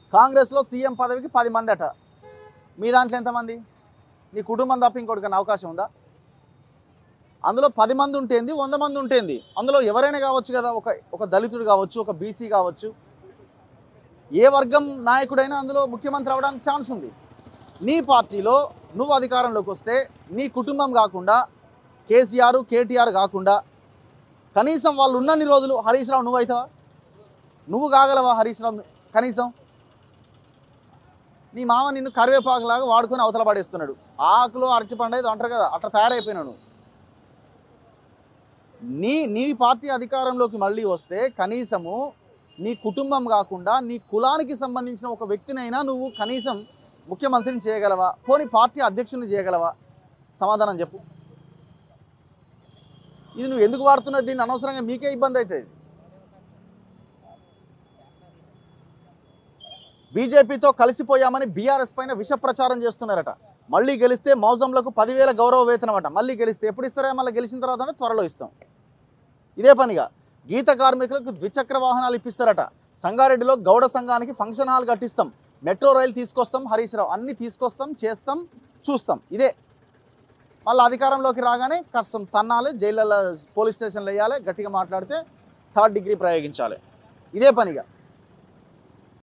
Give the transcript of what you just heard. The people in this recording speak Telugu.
కాంగ్రెస్లో సీఎం పదవికి పది మంది అట మీ దాంట్లో ఎంతమంది నీ కుటుంబం తప్ప ఇంకోటికన్నా అవకాశం ఉందా అందులో పది మంది ఉంటేంది వంద మంది ఉంటేంది అందులో ఎవరైనా కావచ్చు కదా ఒక ఒక దళితుడు కావచ్చు ఒక బీసీ కావచ్చు ఏ వర్గం నాయకుడైనా అందులో ముఖ్యమంత్రి అవడానికి ఛాన్స్ ఉంది నీ పార్టీలో నువ్వు అధికారంలోకి వస్తే నీ కుటుంబం కాకుండా కేసీఆర్ కేటీఆర్ కాకుండా కనీసం వాళ్ళు ఉన్నన్ని రోజులు హరీష్ రావు నువ్వు అవుతావా నువ్వు కాగలవా హరీష్ రావు కనీసం నీ మామ నిన్ను కరివేపాకులాగా వాడుకొని అవతల పడేస్తున్నాడు ఆకులో అరటిపండు అయితే అంటారు కదా అట్లా తయారైపోయినావు నువ్వు నీ నీ పార్టీ అధికారంలోకి మళ్ళీ వస్తే కనీసము నీ కుటుంబం కాకుండా నీ కులానికి సంబంధించిన ఒక వ్యక్తినైనా నువ్వు కనీసం ముఖ్యమంత్రిని చేయగలవా పోనీ పార్టీ అధ్యక్షుని చేయగలవా సమాధానం చెప్పు ఇది నువ్వు ఎందుకు వాడుతున్నది దీన్ని అనవసరంగా మీకే ఇబ్బంది అవుతుంది బీజేపీతో కలిసిపోయామని బీఆర్ఎస్ పైన విష ప్రచారం చేస్తున్నారట మళ్ళీ గెలిస్తే మౌజంలకు పదివేల గౌరవ వేతనం అట మళ్ళీ గెలిస్తే ఎప్పుడు ఇస్తారా మళ్ళీ గెలిచిన తర్వాత అంటే త్వరలో ఇస్తాం ఇదే పనిగా గీత కార్మికులకు ద్విచక్ర వాహనాలు ఇప్పిస్తారట సంగారెడ్డిలో గౌడ సంఘానికి ఫంక్షన్ హాల్ కట్టిస్తాం మెట్రో రైలు తీసుకొస్తాం హరీష్ రావు అన్ని తీసుకొస్తాం చేస్తాం చూస్తాం ఇదే మళ్ళీ అధికారంలోకి రాగానే కష్టం తన్నాలి జైళ్ళలో పోలీస్ స్టేషన్లో వేయాలి గట్టిగా మాట్లాడితే థర్డ్ డిగ్రీ ప్రయోగించాలి ఇదే పనిగా